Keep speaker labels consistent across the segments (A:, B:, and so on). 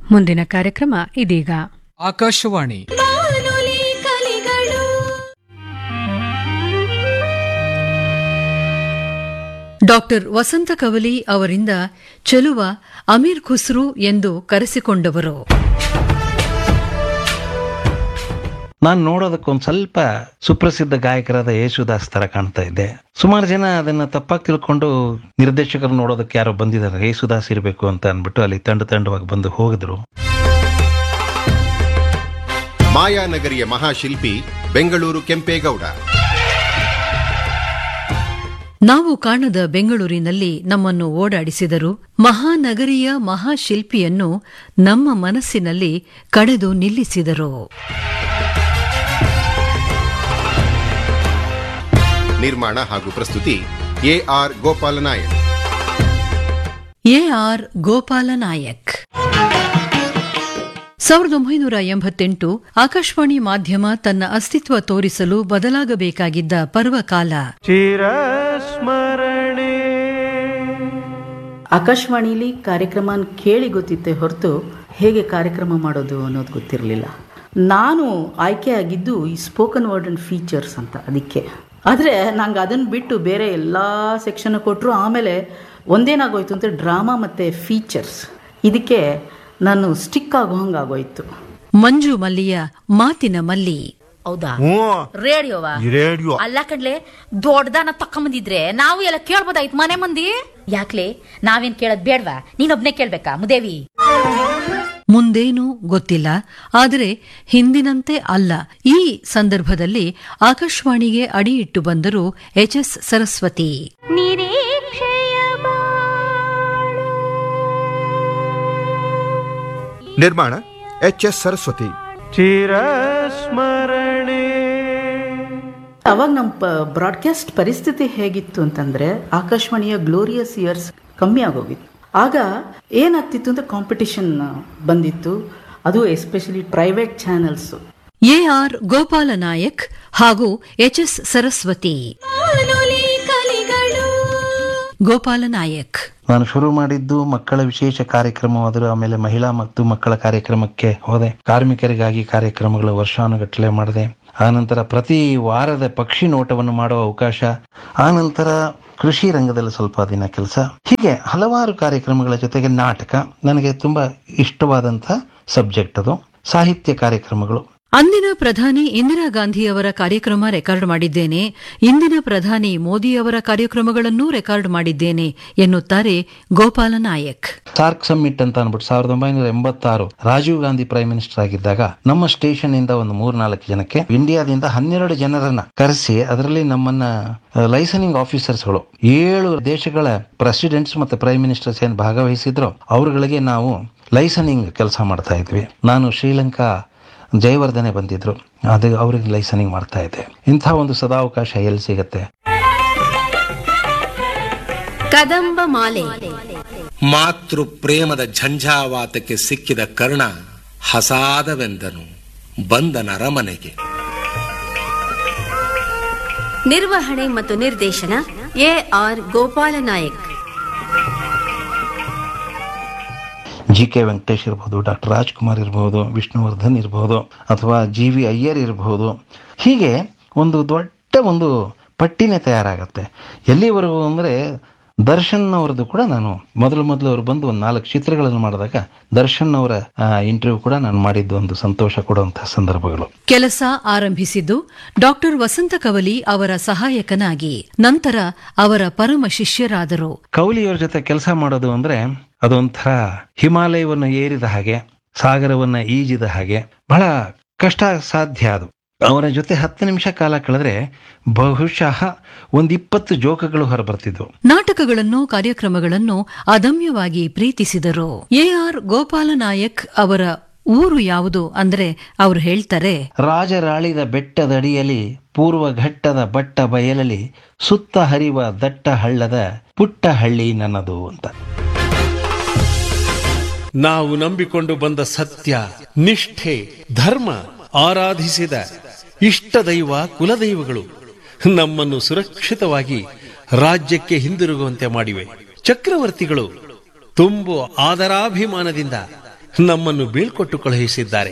A: ಮುಂದಿನ ಕಾರ್ಯಕ್ರಮ ಇದೀಗ
B: ಆಕಾಶವಾಣಿ
C: ಬಾನುಲಿ ಕಲಿಗಳು
A: ಡಾಕ್ಟರ್ ವಸಂತ ಕವಲಿ ಅವರಿಂದ ಚೆಲುವ ಅಮೀರ್ ಖುಸ್ರು ಎಂದು ಕರೆಸಿಕೊಂಡವರು
D: ನಾನು ನೋಡೋದಕ್ಕೊಂದು ಸ್ವಲ್ಪ ಸುಪ್ರಸಿದ್ಧ ಗಾಯಕರಾದ ಯೇಸುದಾಸ್ ತರ ಕಾಣ್ತಾ ಇದ್ದೆ ಸುಮಾರು ಜನ ಅದನ್ನ ತಪ್ಪಾಗಿ ತಿಳ್ಕೊಂಡು ನಿರ್ದೇಶಕರು ನೋಡೋದಕ್ಕೆ ಯಾರೋ ಬಂದಿದ್ದಾರೆ ಯೇಸುದಾಸ್ ಇರಬೇಕು ಅಂತ ಅನ್ಬಿಟ್ಟು ಅಲ್ಲಿ ತಂಡ ತಂಡವಾಗಿ ಬಂದು ಹೋಗಿದ್ರು
E: ಮಾಯಾನಗರಿಯ ಮಹಾಶಿಲ್ಪಿ ಬೆಂಗಳೂರು ಕೆಂಪೇಗೌಡ
A: ನಾವು ಕಾಣದ ಬೆಂಗಳೂರಿನಲ್ಲಿ ನಮ್ಮನ್ನು ಓಡಾಡಿಸಿದರು ಮಹಾನಗರಿಯ ಮಹಾಶಿಲ್ಪಿಯನ್ನು ನಮ್ಮ ಮನಸ್ಸಿನಲ್ಲಿ ಕಡೆದು ನಿಲ್ಲಿಸಿದರು
E: ನಿರ್ಮಾಣ ಹಾಗೂ ಪ್ರಸ್ತುತಿ A R Gopalanayak
A: A R Gopala Nayak ಸಾವಿರದ ಒಂಬೈನೂರ ಎಂಬತ್ತೆಂಟು ಆಕಾಶವಾಣಿ ಮಾಧ್ಯಮ ತನ್ನ ಅಸ್ತಿತ್ವ ತೋರಿಸಲು ಬದಲಾಗಬೇಕಾಗಿದ್ದ ಪರ್ವಕಾಲ
F: ಆಕಾಶವಾಣಿಲಿ ಕಾರ್ಯಕ್ರಮ ಕೇಳಿ ಗೊತ್ತಿತ್ತೆ ಹೊರತು ಹೇಗೆ ಕಾರ್ಯಕ್ರಮ ಮಾಡೋದು ಅನ್ನೋದು ಗೊತ್ತಿರಲಿಲ್ಲ ನಾನು ಆಯ್ಕೆ ಆಗಿದ್ದು ಈ ಸ್ಪೋಕನ್ ವರ್ಡ್ ಆ್ಯಂಡ್ ಫೀಚರ್ಸ್ ಅಂತ ಅದಕ್ಕೆ ಆದರೆ ನಂಗೆ ಅದನ್ನು ಬಿಟ್ಟು ಬೇರೆ ಎಲ್ಲ ಸೆಕ್ಷನ್ ಕೊಟ್ಟರು ಆಮೇಲೆ ಒಂದೇನಾಗೋಯ್ತು ಅಂತ ಡ್ರಾಮಾ ಮತ್ತು ಫೀಚರ್ಸ್ ಇದಕ್ಕೆ ನಾನು ಸ್ಟಿಕ್ ಆಗೋ ಹಂಗೆ ಆಗೋಯ್ತು
A: ಮಂಜು ಮಲ್ಲಿಯ ಮಾತಿನ ಮಲ್ಲಿ
G: ಹೌದಾ ರೇಡಿಯೋವಾ ರೇಡಿಯೋ ಅಲ್ಲ ಕಡ್ಲೆ ದೊಡ್ಡದಾನ ತಕೊಂಬಂದಿದ್ರೆ ನಾವು ಎಲ್ಲ ಕೇಳ್ಬೋದಾಯ್ತು ಮನೆ ಮಂದಿ ಯಾಕ್ಲೆ ನಾವೇನ್ ಕೇಳೋದ್ ಬೇಡ್ವಾ ನೀನೊಬ್ನೇ ಕೇಳ್ಬೇಕಾ ಮುದೇವಿ
A: ಮುಂದೇನೂ ಗೊತ್ತಿಲ್ಲ ಆದರೆ ಹಿಂದಿನಂತೆ ಅಲ್ಲ ಈ ಸಂದರ್ಭದಲ್ಲಿ ಆಕಾಶವಾಣಿಗೆ ಅಡಿಯಿಟ್ಟು ಬಂದರು ಎಚ್ ಎಸ್ ಸರಸ್ವತಿ
H: ನಿರ್ಮಾಣ ಎಚ್ ಎಸ್ ಸರಸ್ವತಿ
F: ಅವಾಗ ನಮ್ಮ ಬ್ರಾಡ್ಕಾಸ್ಟ್ ಪರಿಸ್ಥಿತಿ ಹೇಗಿತ್ತು ಅಂತಂದ್ರೆ ಆಕಾಶವಾಣಿಯ ಗ್ಲೋರಿಯಸ್ ಇಯರ್ಸ್ ಕಮ್ಮಿ ಆಗೋಗಿತ್ತು ಆಗ ಏನಾಗ್ತಿತ್ತು ಅಂತ ಕಾಂಪಿಟಿಷನ್ ಬಂದಿತ್ತು ಅದು especially private channels
A: A R Gopala Nayak ಹಾಗೂ ಎಚ್ ಎಸ್ ಸರಸ್ವತಿ
C: ಬಾನುಲಿ ಕಲಿಗಳು
A: ಗೋಪಾಲ ನಾಯಕ್
D: ನಾನು ಶುರು ಮಾಡಿದ್ದು ಮಕ್ಕಳ ವಿಶೇಷ ಕಾರ್ಯಕ್ರಮವಾದರೂ ಆಮೇಲೆ ಮಹಿಳಾ ಮತ್ತು ಮಕ್ಕಳ ಕಾರ್ಯಕ್ರಮಕ್ಕೆ ಹೋದೆ ಕಾರ್ಮಿಕರಿಗಾಗಿ ಕಾರ್ಯಕ್ರಮಗಳು ವರ್ಷಾನುಗಟ್ಟಲೆ ಮಾಡಿದೆ ಆನಂತರ ಪ್ರತಿ ವಾರದ ಪಕ್ಷಿ ನೋಟವನ್ನು ಮಾಡುವ ಅವಕಾಶ ಆನಂತರ ಕೃಷಿ ರಂಗದಲ್ಲಿ ಸ್ವಲ್ಪ ದಿನ ಕೆಲಸ ಹೀಗೆ ಹಲವಾರು ಕಾರ್ಯಕ್ರಮಗಳ ಜೊತೆಗೆ ನಾಟಕ ನನಗೆ ತುಂಬಾ ಇಷ್ಟವಾದಂಥ ಸಬ್ಜೆಕ್ಟ್ ಅದು ಸಾಹಿತ್ಯ ಕಾರ್ಯಕ್ರಮಗಳು
A: ಅಂದಿನ ಪ್ರಧಾನಿ ಇಂದಿರಾ ಗಾಂಧಿಯವರ ಕಾರ್ಯಕ್ರಮ ರೆಕಾರ್ಡ್ ಮಾಡಿದ್ದೇನೆ ಇಂದಿನ ಪ್ರಧಾನಿ ಮೋದಿಯವರ ಕಾರ್ಯಕ್ರಮಗಳನ್ನೂ ರೆಕಾರ್ಡ್ ಮಾಡಿದ್ದೇನೆ ಎನ್ನುತ್ತಾರೆ ಗೋಪಾಲ ನಾಯಕ್
D: ಸಾರ್ಕ್ ಸಮ್ಮಿಟ್ ಅಂತ ಅನ್ಬಿಟ್ಟು ಸಾವಿರದ ಒಂಬೈನೂರ ಎಂಬತ್ತಾರು ರಾಜೀವ್ ಗಾಂಧಿ ಪ್ರೈಮ್ ಮಿನಿಸ್ಟರ್ ಆಗಿದ್ದಾಗ ನಮ್ಮ ಸ್ಟೇಷನ್ ಇಂದ ಒಂದು ಮೂರ್ನಾಲ್ಕು ಜನಕ್ಕೆ ಇಂಡಿಯಾದಿಂದ ಹನ್ನೆರಡು ಜನರನ್ನ ಕರೆಸಿ ಅದರಲ್ಲಿ ನಮ್ಮನ್ನ ಲೈಸನಿಂಗ್ ಆಫೀಸರ್ಸ್ಗಳು ಏಳು ದೇಶಗಳ ಪ್ರೆಸಿಡೆಂಟ್ಸ್ ಮತ್ತೆ ಪ್ರೈಮ್ ಮಿನಿಸ್ಟರ್ಸ್ ಏನ್ ಭಾಗವಹಿಸಿದ್ರು ಅವರುಗಳಿಗೆ ನಾವು ಲೈಸನಿಂಗ್ ಕೆಲಸ ಮಾಡ್ತಾ ಇದ್ವಿ ನಾನು ಶ್ರೀಲಂಕಾ ಜಯವರ್ಧನೆ ಬಂದಿದ್ರು ಅದು ಅವ್ರಿಗೆ ಲೈಸನಿಂಗ್ ಮಾಡ್ತಾ ಇದ್ದೆ ಇಂಥ ಒಂದು ಸದಾವಕಾಶ ಎಲ್ಲಿ ಸಿಗತ್ತೆ
I: ಕದಂಬ ಮಾಲೆ
J: ಮಾತೃ ಪ್ರೇಮದ ಝಂझಾವಾತಕ್ಕೆ ಸಿಕ್ಕಿದ ಕರ್ಣ ಹಸಾದವೆಂದನು ಬಂದನ ಅರಮನೆಗೆ
I: ನಿರ್ವಹಣೆ ಮತ್ತು ನಿರ್ದೇಶನ A R Gopala Nayak
D: G K Venkatesh ಇರ್ಬೋದು ಡಾಕ್ಟರ್ ರಾಜ್ಕುಮಾರ್ ಇರಬಹುದು ವಿಷ್ಣುವರ್ಧನ್ ಇರಬಹುದು ಅಥವಾ ಜಿ ವಿ ಅಯ್ಯರ್ ಇರಬಹುದು ಹೀಗೆ ಒಂದು ದೊಡ್ಡ ಒಂದು ಪಟ್ಟಿನೇ ತಯಾರಾಗತ್ತೆ ಎಲ್ಲಿವರೆಗೂ ಅಂದರೆ ದರ್ಶನ್ ಅವರದ್ದು ಕೂಡ ನಾನು ಮೊದಲು ಮೊದಲು ಅವರು ಬಂದು ಒಂದು ನಾಲ್ಕು ಚಿತ್ರಗಳನ್ನು ಮಾಡಿದಾಗ ದರ್ಶನ್ ಅವರ ಇಂಟರ್ವ್ಯೂ ಕೂಡ ನಾನು ಮಾಡಿದ್ದು ಒಂದು ಸಂತೋಷ ಕೊಡುವಂತಹ ಸಂದರ್ಭಗಳು
A: ಕೆಲಸ ಆರಂಭಿಸಿದ್ದು ಡಾಕ್ಟರ್ ವಸಂತ ಕವಲಿ ಅವರ ಸಹಾಯಕನಾಗಿ ನಂತರ ಅವರ ಪರಮ ಶಿಷ್ಯರಾದರು
D: ಕೌಲಿಯವರ ಜೊತೆ ಕೆಲಸ ಮಾಡೋದು ಅಂದ್ರೆ ಅದೊಂಥರ ಹಿಮಾಲಯವನ್ನು ಏರಿದ ಹಾಗೆ ಸಾಗರವನ್ನ ಈಜಿದ ಹಾಗೆ ಬಹಳ ಕಷ್ಟ ಸಾಧ್ಯ ಅದು ಅವರ ಜೊತೆ ಹತ್ತು ನಿಮಿಷ ಕಾಲ ಕಳೆದ್ರೆ ಬಹುಶಃ ಒಂದ್ ಇಪ್ಪತ್ತು ಜೋಕಗಳು ಹೊರಬರ್ತಿದ್ವು
A: ನಾಟಕಗಳನ್ನು ಕಾರ್ಯಕ್ರಮಗಳನ್ನು ಅದಮ್ಯವಾಗಿ ಪ್ರೀತಿಸಿದರು ಎ ಆರ್ ಗೋಪಾಲ ನಾಯಕ್ ಅವರ ಊರು ಯಾವುದು ಅಂದ್ರೆ ಅವರು ಹೇಳ್ತಾರೆ
D: ರಾಜರಾಳಿದ ಬೆಟ್ಟದಡಿಯಲ್ಲಿ ಪೂರ್ವ ಘಟ್ಟದ ಬಟ್ಟ ಬಯಲಲ್ಲಿ ಸುತ್ತ ಹರಿವ ದಟ್ಟ ಹಳ್ಳದ ಪುಟ್ಟ ಹಳ್ಳಿ ನನ್ನದು ಅಂತ
K: ನಾವು ನಂಬಿಕೊಂಡು ಬಂದ ಸತ್ಯ ನಿಷ್ಠೆ ಧರ್ಮ ಆರಾಧಿಸಿದ ಇಷ್ಟ ದೈವ ಕುಲದೈವಗಳು ನಮ್ಮನ್ನು ಸುರಕ್ಷಿತವಾಗಿ ರಾಜ್ಯಕ್ಕೆ ಹಿಂದಿರುಗುವಂತೆ ಮಾಡಿವೆ ಚಕ್ರವರ್ತಿಗಳು ತುಂಬು ಆದರಾಭಿಮಾನದಿಂದ ನಮ್ಮನ್ನು ಬೀಳ್ಕೊಟ್ಟು ಕಳುಹಿಸಿದ್ದಾರೆ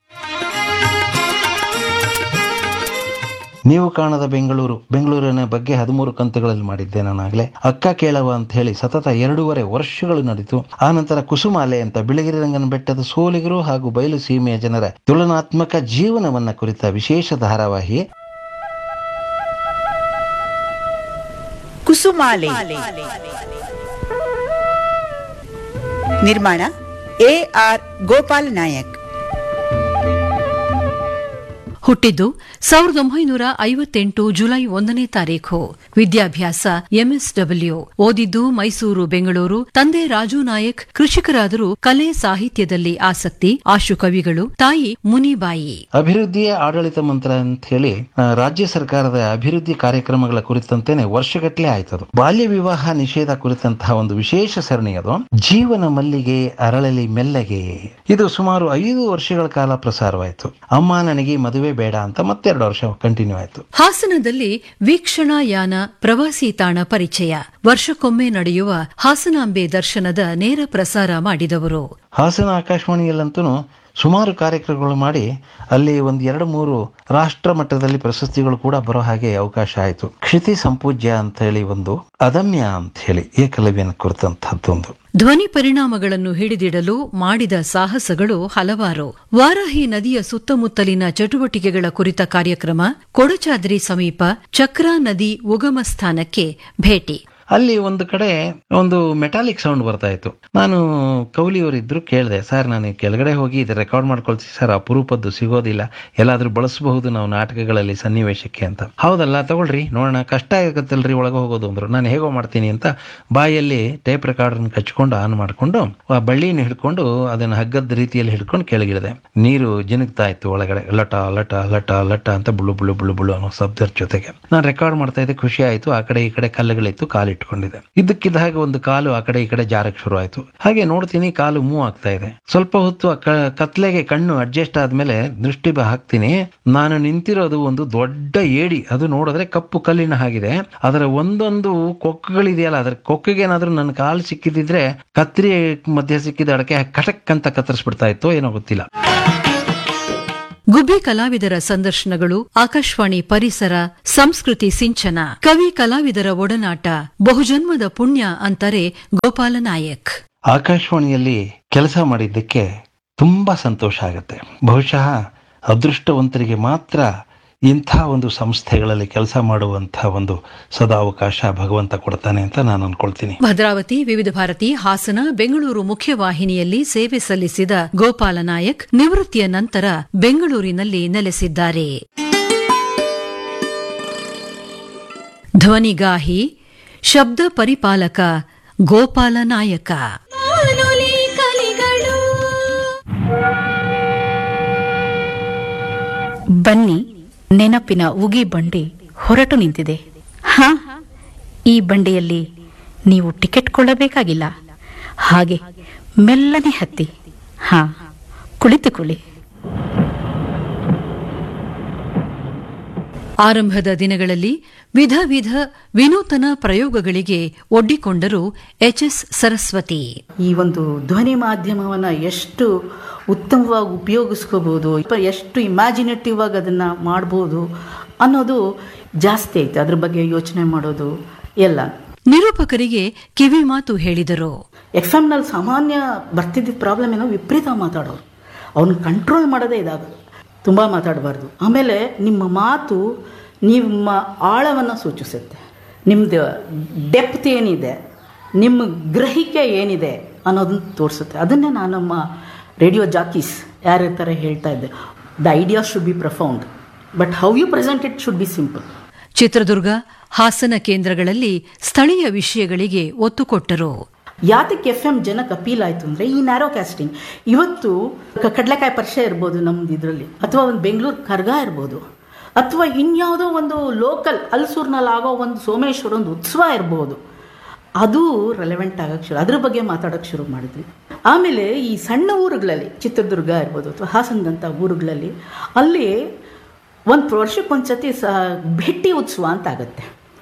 D: ನೀವು ಕಾಣದ ಬೆಂಗಳೂರು ಬೆಂಗಳೂರಿನ ಬಗ್ಗೆ ಹದಿಮೂರು ಕಂತುಗಳಲ್ಲಿ ಮಾಡಿದ್ದೆ ನಾನಾಗಲೇ ಅಕ್ಕ ಕೇಳವ ಅಂತ ಹೇಳಿ ಸತತ ಎರಡೂವರೆ ವರ್ಷಗಳು ನಡೀತು ಆ ನಂತರ ಕುಸುಮಾಲೆ ಅಂತ ಬಿಳಿಗಿರಿ ರಂಗನ ಬೆಟ್ಟದ ಸೋಲಿಗರು ಹಾಗೂ ಬಯಲು ಸೀಮೆಯ ಜನರ ತುಲನಾತ್ಮಕ ಜೀವನವನ್ನ ಕುರಿತ ವಿಶೇಷ ಧಾರಾವಾಹಿ
B: ಕುಸುಮಾಲೆ ನಿರ್ಮಾಣ ಎ ಆರ್ ಗೋಪಾಲ್ ನಾಯಕ್
A: ಹುಟ್ಟಿದ್ದು ಸಾವಿರದ ಒಂಬೈನೂರ ಐವತ್ತೆಂಟು ಜುಲೈ ಒಂದನೇ ತಾರೀಖು ವಿದ್ಯಾಭ್ಯಾಸ ಎಂಎಸ್ಡಬ್ಲ್ಯೂ ಓದಿದ್ದು ಮೈಸೂರು ಬೆಂಗಳೂರು ತಂದೆ ರಾಜು ನಾಯಕ್ ಕೃಷಿಕರಾದರೂ ಕಲೆ ಸಾಹಿತ್ಯದಲ್ಲಿ ಆಸಕ್ತಿ ಆಶು ಕವಿಗಳು ತಾಯಿ ಮುನಿಬಾಯಿ
D: ಅಭಿವೃದ್ಧಿಯೇ ಆಡಳಿತ ಮಂತ್ರ ಅಂತ ಹೇಳಿ ಆ, ರಾಜ್ಯ ಸರ್ಕಾರದ ಅಭಿವೃದ್ಧಿ ಕಾರ್ಯಕ್ರಮಗಳ ಕುರಿತಂತೆನೆ ವರ್ಷಗಟ್ಟಲೆ ಆಯ್ತದು ಬಾಲ್ಯ ವಿವಾಹ ನಿಷೇಧ ಕುರಿತಂತಹ ಒಂದು ವಿಶೇಷ ಸರಣಿ ಅದು ಜೀವನ ಮಲ್ಲಿಗೆ ಅರಳಲಿ ಮೆಲ್ಲಗೆ ಇದು ಸುಮಾರು ಐದು ವರ್ಷಗಳ ಕಾಲ ಪ್ರಸಾರವಾಯಿತು ಅಮ್ಮ ನನಗೆ ಮದುವೆ ಬೇಡ ಅಂತ ಮತ್ತೆರಡು ವರ್ಷ ಕಂಟಿನ್ಯೂ ಆಯ್ತು
A: ಹಾಸನದಲ್ಲಿ ವೀಕ್ಷಣಾ ಯಾನ ಪ್ರವಾಸಿ ತಾಣ ಪರಿಚಯ ವರ್ಷಕ್ಕೊಮ್ಮೆ ನಡೆಯುವ ಹಾಸನಾಂಬೆ ದರ್ಶನದ ನೇರ ಪ್ರಸಾರ ಮಾಡಿದವರು
D: ಹಾಸನ ಆಕಾಶವಾಣಿಯಲ್ಲಂತೂ ಸುಮಾರು ಕಾರ್ಯಕ್ರಮಗಳು ಮಾಡಿ ಅಲ್ಲಿ ಒಂದು ಎರಡು ಮೂರು ರಾಷ್ಟ್ರ ಮಟ್ಟದಲ್ಲಿ ಪ್ರಶಸ್ತಿಗಳು ಕೂಡ ಬರೋ ಹಾಗೆ ಅವಕಾಶ ಆಯಿತು ಕ್ಷಿತಿ ಸಂಪೂಜ್ಯ ಅಂತ ಹೇಳಿ ಒಂದು ಅದಮ್ಯ ಅಂತ ಹೇಳಿ ಏಕಲವ್ಯನ ಕುರಿತಂತಹದ್ದೊಂದು
A: ಧ್ವನಿ ಪರಿಣಾಮಗಳನ್ನು ಹಿಡಿದಿಡಲು ಮಾಡಿದ ಸಾಹಸಗಳು ಹಲವಾರು ವಾರಾಹಿ ನದಿಯ ಸುತ್ತಮುತ್ತಲಿನ ಚಟುವಟಿಕೆಗಳ ಕುರಿತ ಕಾರ್ಯಕ್ರಮ ಕೊಡಚಾದ್ರಿ ಸಮೀಪ ಚಕ್ರಾ ನದಿ ಉಗಮ ಸ್ಥಾನಕ್ಕೆ ಭೇಟಿ
D: ಅಲ್ಲಿ ಒಂದು ಕಡೆ ಒಂದು ಮೆಟಾಲಿಕ್ ಸೌಂಡ್ ಬರ್ತಾ ಇತ್ತು ನಾನು ಕೌಲಿಯವರಿದ್ರು ಕೇಳಿದೆ ಸರ್ ನಾನು ಕೆಳಗಡೆ ಹೋಗಿ ಇದು ರೆಕಾರ್ಡ್ ಮಾಡ್ಕೊಳ್ತೀನಿ ಸರ್ ಅಪರೂಪದ್ದು ಸಿಗೋದಿಲ್ಲ ಎಲ್ಲಾದ್ರೂ ಬಳಸಬಹುದು ನಾವು ನಾಟಕಗಳಲ್ಲಿ ಸನ್ನಿವೇಶಕ್ಕೆ ಅಂತ ಹೌದಲ್ಲ ತಗೊಳ್ರಿ ನೋಡೋಣ ಕಷ್ಟ ಆಗತ್ತಲ್ರಿ ಒಳಗೆ ಹೋಗೋದು ಅಂದ್ರು ನಾನು ಹೇಗೋ ಮಾಡ್ತೀನಿ ಅಂತ ಬಾಯಲ್ಲಿ ಟೇಪ್ ರೆಕಾರ್ಡರ್ನ ಕಚ್ಕೊಂಡು ಆನ್ ಮಾಡ್ಕೊಂಡು ಆ ಬಳ್ಳಿನ ಹಿಡ್ಕೊಂಡು ಅದನ್ನ ಹಗ್ಗದ ರೀತಿಯಲ್ಲಿ ಹಿಡ್ಕೊಂಡು ಕೆಳಗಿಳಿದೆ ನೀರು ಜಿನುಗ್ತಾ ಇತ್ತು ಒಳಗಡೆ ಲಟ ಲಟ ಲಟ ಲಟ ಅಂತ ಬುಳು ಬುಳು ಬುಳು ಬುಳು ಅನ್ನೋ ಶಬ್ದದ ಜೊತೆಗೆ ನಾನು ರೆಕಾರ್ಡ್ ಮಾಡ್ತಾ ಇದ್ದೆ ಖುಷಿ ಆಯ್ತು ಆ ಕಡೆ ಈ ಕಡೆ ಕಲ್ಲುಗಳಿತ್ತು ಕಾಲು ಇಟ್ಕೊಂಡಿದೆ ಇದ್ದಕ್ಕಿದ್ದ ಹಾಗೆ ಒಂದು ಕಾಲು ಆ ಕಡೆ ಈ ಕಡೆ ಜಾರಕ್ ಶುರು ಆಯ್ತು ಹಾಗೆ ನೋಡ್ತೀನಿ ಕಾಲು ಮೂವ್ ಆಗ್ತಾ ಇದೆ ಸ್ವಲ್ಪ ಹೊತ್ತು ಆ ಕ- ಕತ್ಲೆಗೆ ಕಣ್ಣು ಅಡ್ಜಸ್ಟ್ ಆದ್ಮೇಲೆ ದೃಷ್ಟಿ ಬ- ಹಾಕ್ತೀನಿ ನಾನು ನಿಂತಿರೋದು ಒಂದು ದೊಡ್ಡ ಏಡಿ ಅದು ನೋಡಿದ್ರೆ ಕಪ್ಪು ಕಲ್ಲಿನ ಹಾಗಿದೆ ಅದರ ಒಂದೊಂದು ಕೊಕ್ಕುಗಳಿದೆಯಲ್ಲ ಅದರ ಕೊಕ್ಕಿಗೆ ಏನಾದ್ರೂ ನನ್ನ ಕಾಲು ಸಿಕ್ಕಿದಿದ್ರೆ ಕತ್ರಿ ಮಧ್ಯೆ ಸಿಕ್ಕಿದ ಅಡಕೆ ಕಟಕ್ ಅಂತ ಕತ್ತರಿಸ್ಬಿಡ್ತಾ ಇತ್ತು ಏನೋ ಗೊತ್ತಿಲ್ಲ
A: ಗುಬ್ಬಿ ಕಲಾವಿದರ ಸಂದರ್ಶನಗಳು ಆಕಾಶವಾಣಿ ಪರಿಸರ ಸಂಸ್ಕೃತಿ ಸಿಂಚನ ಕವಿ ಕಲಾವಿದರ ಒಡನಾಟ ಬಹುಜನ್ಮದ ಪುಣ್ಯ ಅಂತಾರೆ ಗೋಪಾಲ ನಾಯಕ್
D: ಆಕಾಶವಾಣಿಯಲ್ಲಿ ಕೆಲಸ ಮಾಡಿದ್ದಕ್ಕೆ ತುಂಬಾ ಸಂತೋಷ ಆಗುತ್ತೆ ಬಹುಶಃ ಅದೃಷ್ಟವಂತರಿಗೆ ಮಾತ್ರ ಇಂಥ ಒಂದು ಸಂಸ್ಥೆಗಳಲ್ಲಿ ಕೆಲಸ ಮಾಡುವಂತಹ ಒಂದು ಸದಾವಕಾಶ ಭಗವಂತ ಕೊಡ್ತಾನೆ ಅಂತ ನಾನು ಅನ್ಕೊಳ್ತೀನಿ
A: ಭದ್ರಾವತಿ ವಿವಿಧ ಭಾರತಿ ಹಾಸನ ಬೆಂಗಳೂರು ಮುಖ್ಯವಾಹಿನಿಯಲ್ಲಿ ಸೇವೆ ಸಲ್ಲಿಸಿದ ಗೋಪಾಲ ನಾಯಕ್ ನಿವೃತ್ತಿಯ ನಂತರ ಬೆಂಗಳೂರಿನಲ್ಲಿ ನೆಲೆಸಿದ್ದಾರೆ ಧ್ವನಿಗಾಹಿ ಶಬ್ದ ಪರಿಪಾಲಕ ಗೋಪಾಲ ನಾಯಕ
C: ಬಾನುಲಿ ಕಲಿಗಳು
F: ಬನ್ನಿ ನೆನಪಿನ ಉಗಿ ಬಂಡಿ ಹೊರಟು ನಿಂತಿದೆ ಹಾ ಈ ಬಂಡಿಯಲ್ಲಿ ನೀವು ಟಿಕೆಟ್ ಕೊಳ್ಳಬೇಕಾಗಿಲ್ಲ ಹಾಗೆ ಮೆಲ್ಲನೆ ಹತ್ತಿ ಹಾ ಕುಳಿತುಕೊಳ್ಳಿ
A: ಆರಂಭದ ದಿನಗಳಲ್ಲಿ ವಿಧ ವಿಧ ವಿನೂತನ ಪ್ರಯೋಗಗಳಿಗೆ ಒಡ್ಡಿಕೊಂಡರು ಎಚ್ಎಸ್ ಸರಸ್ವತಿ
F: ಈ ಒಂದು ಧ್ವನಿ ಮಾಧ್ಯಮವನ್ನ ಎಷ್ಟು ಉತ್ತಮವಾಗಿ ಉಪಯೋಗಿಸ್ಕೋಬಹುದು ಎಷ್ಟು ಇಮ್ಯಾಜಿನೇಟಿವ್ ಆಗಿ ಅದನ್ನ ಮಾಡ್ಬೋದು ಅನ್ನೋದು ಜಾಸ್ತಿ ಐತೆ ಅದ್ರ ಬಗ್ಗೆ ಯೋಚನೆ ಮಾಡೋದು ಎಲ್ಲ
A: ನಿರೂಪಕರಿಗೆ ಕಿವಿ ಮಾತು ಹೇಳಿದರು
F: ಎಫ್ ಎಮ್ನಲ್ಲಿ ಸಾಮಾನ್ಯ ಬರ್ತಿದ್ದ ಪ್ರಾಬ್ಲಮ್ ಏನೋ ವಿಪರೀತ ಮಾತಾಡೋರು ಅವನ್ನ ಕಂಟ್ರೋಲ್ ಮಾಡೋದೇ ಇದಾಗೋದು ತುಂಬ ಮಾತಾಡಬಾರ್ದು ಆಮೇಲೆ ನಿಮ್ಮ ಮಾತು ನಿಮ್ಮ ಆಳವನ್ನು ಸೂಚಿಸುತ್ತೆ ನಿಮ್ಮದು ಡೆಪ್ತ್ ಏನಿದೆ ನಿಮ್ಮ ಗ್ರಹಿಕೆ ಏನಿದೆ ಅನ್ನೋದನ್ನ ತೋರಿಸುತ್ತೆ ಅದನ್ನೇ ನಾನು ನಮ್ಮ ರೇಡಿಯೋ ಜಾಕೀಸ್ ಯಾರ್ಯಾರ ಹೇಳ್ತಾ ಇದ್ದೆ the idea should be profound but how you present it should be simple
A: Chitradurga Hassan ಕೇಂದ್ರಗಳಲ್ಲಿ ಸ್ಥಳೀಯ ವಿಷಯಗಳಿಗೆ ಒತ್ತು ಕೊಟ್ಟರು
F: ಯಾತಕ್ಕೆ ಎಫ್ ಎಂ ಜನಕ್ಕೆ ಅಪೀಲ್ ಆಯಿತು ಅಂದರೆ ಈ ನ್ಯಾರೋ ಕ್ಯಾಸ್ಟಿಂಗ್ ಇವತ್ತು ಕ- ಕಡಲೆಕಾಯಿ ಪರಿಚಯ ಇರ್ಬೋದು ನಮ್ದು ಇದರಲ್ಲಿ ಅಥವಾ ಒಂದು ಬೆಂಗಳೂರು ಕರ್ಗ ಇರ್ಬೋದು ಅಥವಾ ಇನ್ಯಾವುದೋ ಒಂದು ಲೋಕಲ್ ಹಲ್ಸೂರ್ನಲ್ಲಿ ಆಗೋ ಒಂದು ಸೋಮೇಶ್ವರ ಒಂದು ಉತ್ಸವ ಇರ್ಬೋದು ಅದು ರೆಲೆವೆಂಟ್ ಆಗಕ್ಕೆ ಶುರು ಅದ್ರ ಬಗ್ಗೆ ಮಾತಾಡೋಕ್ಕೆ ಶುರು ಮಾಡಿದ್ವಿ ಆಮೇಲೆ ಈ ಸಣ್ಣ ಊರುಗಳಲ್ಲಿ ಚಿತ್ರದುರ್ಗ ಇರ್ಬೋದು ಅಥವಾ ಹಾಸನದಂಥ ಊರುಗಳಲ್ಲಿ ಅಲ್ಲಿ ಒಂದು ವರ್ಷಕ್ಕೊಂದ್ಸತಿ ಸ ಭೇಟಿ ಉತ್ಸವ ಅಂತ ಆಗುತ್ತೆ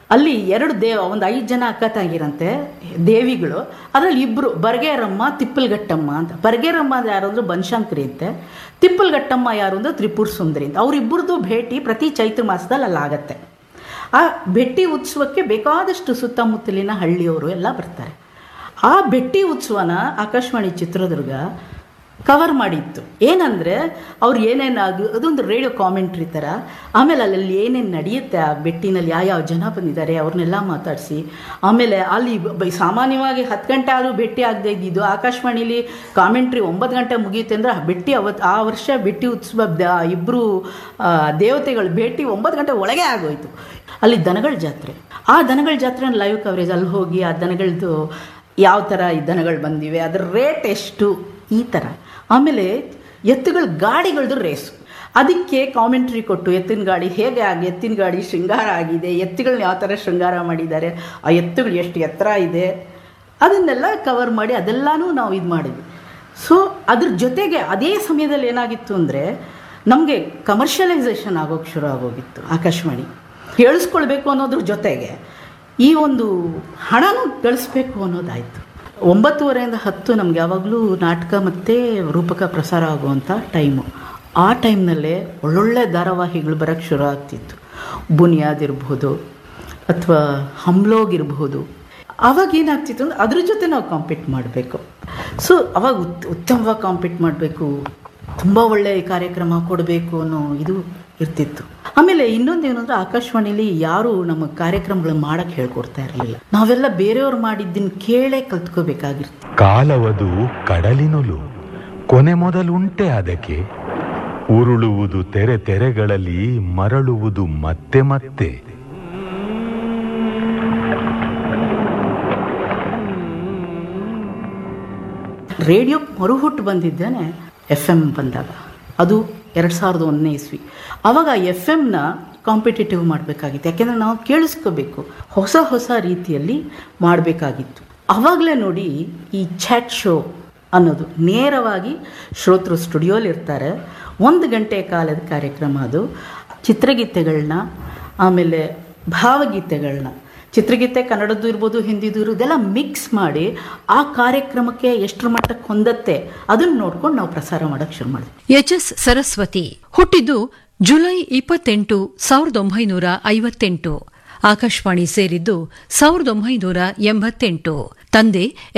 F: ಅಲ್ಲಿ ಎರಡು ದೇವ ಒಂದು ಐದು ಜನ ಅಕ್ಕ ತಂಗಿರಂತೆ ದೇವಿಗಳು ಅದರಲ್ಲಿ ಇಬ್ಬರು ಬರ್ಗೇರಮ್ಮ ತಿಪ್ಪಲ್ಗಟ್ಟಮ್ಮ ಅಂತ ಬರ್ಗೇರಮ್ಮ ಅಂದ್ರೆ ಯಾರು ಅಂದ್ರೆ ಬನಶಂಕರಿ ಅಂತೆ ತಿಪ್ಪಲ್ಗಟ್ಟಮ್ಮ ಯಾರು ಅಂದ್ರೆ ತ್ರಿಪುರ ಸುಂದರಿ ಅಂತ ಅವರಿಬ್ಬರದು ಭೇಟಿ ಪ್ರತಿ ಚೈತ್ರ ಮಾಸದಲ್ಲಿ ಅಲ್ಲಿ ಆಗತ್ತೆ ಆ ಭೆಟ್ಟಿ ಉತ್ಸವಕ್ಕೆ ಬೇಕಾದಷ್ಟು ಸುತ್ತಮುತ್ತಲಿನ ಹಳ್ಳಿಯವರು ಎಲ್ಲ ಬರ್ತಾರೆ ಆ ಭೆಟ್ಟಿ ಉತ್ಸವನ ಆಕಾಶವಾಣಿ ಚಿತ್ರದುರ್ಗ ಕವರ್ ಮಾಡಿತ್ತು ಏನಂದರೆ ಅವ್ರು ಏನೇನು ಅದು ಅದೊಂದು ರೇಡಿಯೋ ಕಾಮೆಂಟ್ರಿ ಥರ ಆಮೇಲೆ ಅಲ್ಲಿ ಏನೇನು ನಡೆಯುತ್ತೆ ಆ ಬೆಟ್ಟಿನಲ್ಲಿ ಯಾವ್ಯಾವ ಜನ ಬಂದಿದ್ದಾರೆ ಅವ್ರನ್ನೆಲ್ಲ ಮಾತಾಡಿಸಿ ಆಮೇಲೆ ಅಲ್ಲಿ ಬ- ಸಾಮಾನ್ಯವಾಗಿ ಹತ್ತು ಗಂಟೆ ಆದರೂ ಭೇಟಿ ಆಗದೆ ಇದ್ದಿದ್ದು ಆಕಾಶವಾಣಿಲಿ ಕಾಮೆಂಟ್ರಿ ಒಂಬತ್ತು ಗಂಟೆ ಮುಗಿಯುತ್ತೆ ಅಂದರೆ ಆ ಬೆಟ್ಟಿ ಅವತ್ತು ಆ ವರ್ಷ ಬೆಟ್ಟಿ ಉತ್ಸವ ದ- ಇಬ್ಬರು ಆ, ದೇವತೆಗಳು ಭೇಟಿ ಒಂಬತ್ತು ಗಂಟೆ ಒಳಗೆ ಆಗೋಯ್ತು ಅಲ್ಲಿ ದನಗಳ ಜಾತ್ರೆ ಆ ದನಗಳ ಜಾತ್ರೆ ಲೈವ್ ಕವರೇಜ್ ಅಲ್ಲಿ ಹೋಗಿ ಆ ದನಗಳದ್ದು ಯಾವ ಥರ ಈ ದನಗಳು ಬಂದಿವೆ ಅದರ ರೇಟ್ ಎಷ್ಟು ಈ ಥರ ಆಮೇಲೆ ಎತ್ತುಗಳ ಗಾಡಿಗಳದ್ದು ರೇಸು ಅದಕ್ಕೆ ಕಾಮೆಂಟ್ರಿ ಕೊಟ್ಟು ಎತ್ತಿನ ಗಾಡಿ ಹೇಗೆ ಆಗಿ ಎತ್ತಿನ ಗಾಡಿ ಶೃಂಗಾರ ಆಗಿದೆ ಎತ್ತುಗಳನ್ನ ಯಾವ ಥರ ಶೃಂಗಾರ ಮಾಡಿದ್ದಾರೆ ಆ ಎತ್ತುಗಳು ಎಷ್ಟು ಎತ್ತರ ಇದೆ ಅದನ್ನೆಲ್ಲ ಕವರ್ ಮಾಡಿ ಅದೆಲ್ಲನೂ ನಾವು ಇದು ಮಾಡಿದ್ವಿ ಸೊ ಅದ್ರ ಜೊತೆಗೆ ಅದೇ ಸಮಯದಲ್ಲಿ ಏನಾಗಿತ್ತು ಅಂದರೆ ನಮಗೆ ಕಮರ್ಷಿಯಲೈಸೇಷನ್ ಆಗೋಕ್ಕೆ ಶುರು ಆಗೋಗಿತ್ತು ಆಕಾಶವಾಣಿ ಕೇಳಿಸ್ಕೊಳ್ಬೇಕು ಅನ್ನೋದ್ರ ಜೊತೆಗೆ ಈ ಒಂದು ಹಣನೂ ಗಳಿಸ್ಬೇಕು ಅನ್ನೋದಾಯಿತು ಒಂಬತ್ತುವರೆಯಿಂದ ಹತ್ತು ನಮ್ಗೆ ಯಾವಾಗಲೂ ನಾಟಕ ಮತ್ತು ರೂಪಕ ಪ್ರಸಾರ ಆಗುವಂಥ ಟೈಮು ಆ ಟೈಮ್ನಲ್ಲೇ ಒಳ್ಳೊಳ್ಳೆ ಧಾರಾವಾಹಿಗಳು ಬರೋಕ್ಕೆ ಶುರು ಆಗ್ತಿತ್ತು ಬುನಿಯಾದ್ ಇರ್ಬೋದು ಅಥವಾ ಹಮ್ಲೋಗ್ ಇರ್ಬೋದು ಅವಾಗ ಏನಾಗ್ತಿತ್ತು ಅಂದ್ರೆ ಅದ್ರ ಜೊತೆ ನಾವು ಕಾಂಪೀಟ್ ಮಾಡಬೇಕು ಸೊ ಅವಾಗ ಉತ್ ಉತ್ತಮವಾಗಿ ಕಾಂಪೀಟ್ ಮಾಡಬೇಕು ತುಂಬ ಒಳ್ಳೆಯ ಕಾರ್ಯಕ್ರಮ ಕೊಡಬೇಕು ಅನ್ನೋ ಇದು ಇರ್ತಿತ್ತು ಆಮೇಲೆ ಇನ್ನೊಂದೇನು ಅಂದ್ರೆ ಆಕಾಶವಾಣಿಲಿ ಯಾರು ನಮ್ಮ ಕಾರ್ಯಕ್ರಮಗಳು ಮಾಡಕ್ಕೆ ಹೇಳ್ಕೊಡ್ತಾ ಇರಲಿಲ್ಲ ನಾವೆಲ್ಲ ಬೇರೆಯವ್ರು ಮಾಡಿದ್ದನ್ನು ಕೇಳೇ ಕಲ್ತ್ಕೋಬೇಕಾಗಿರ್ತಿ
L: ಕಾಲವದು ಕಡಲಿನುಲು ಕೊನೆ ಮೊದಲುಂಟೆ ಅದಕ್ಕೆ ಉರುಳುವುದು ತೆರೆ ತೆರೆಗಳಲ್ಲಿ ಮರಳುವುದು ಮತ್ತೆ ಮತ್ತೆ
F: ರೇಡಿಯೋ ಮರುಹುಟ್ಟು ಬಂದಿದ್ದೇನೆ ಎಫ್ ಎಮ್ ಬಂದಾಗ ಅದು ಎರಡು ಸಾವಿರದ ಒಂದನೇ ಇಸ್ವಿ ಆವಾಗ ಎಫ್ ಎಮ್ನ ಕಾಂಪಿಟೇಟಿವ್ ಮಾಡಬೇಕಾಗಿತ್ತು ಯಾಕೆಂದರೆ ನಾವು ಕೇಳಿಸ್ಕೋಬೇಕು ಹೊಸ ಹೊಸ ರೀತಿಯಲ್ಲಿ ಮಾಡಬೇಕಾಗಿತ್ತು ಆವಾಗಲೇ ನೋಡಿ ಈ ಚಾಟ್ ಶೋ ಅನ್ನೋದು ನೇರವಾಗಿ ಶ್ರೋತೃ ಸ್ಟುಡಿಯೋಲಿ ಇರ್ತಾರೆ ಒಂದು ಗಂಟೆ ಕಾಲದ ಕಾರ್ಯಕ್ರಮ ಅದು ಚಿತ್ರಗೀತೆಗಳನ್ನ ಆಮೇಲೆ ಭಾವಗೀತೆಗಳನ್ನ ಚಿತ್ರಗೀತೆ ಕನ್ನಡದ್ದು ಇರ್ಬೋದು ಹಿಂದಿದು ಇರ್ಬೋದು ಇದೆಲ್ಲ ಮಿಕ್ಸ್ ಮಾಡಿ ಆ ಕಾರ್ಯಕ್ರಮಕ್ಕೆ ಎಷ್ಟರ ಮಟ್ಟಕ್ಕೆ ಹೊಂದತ್ತೆ ಅದನ್ನ ನೋಡ್ಕೊಂಡು ನಾವು ಪ್ರಸಾರ ಮಾಡೋಕ್ಕೆ ಶುರು ಮಾಡಿದ್ವಿ
A: ಎಚ್ ಎಸ್ ಸರಸ್ವತಿ ಹುಟ್ಟಿದ್ದು ಜುಲೈ ಇಪ್ಪತ್ತೆಂಟು ಸಾವಿರದ ಒಂಬೈನೂರ ಐವತ್ತೆಂಟು ಆಕಾಶವಾಣಿ ಸೇರಿದ್ದು ಸಾವಿರದ ಒಂಬೈನೂರ ಎಂಬತ್ತೆಂಟು ತಂದೆ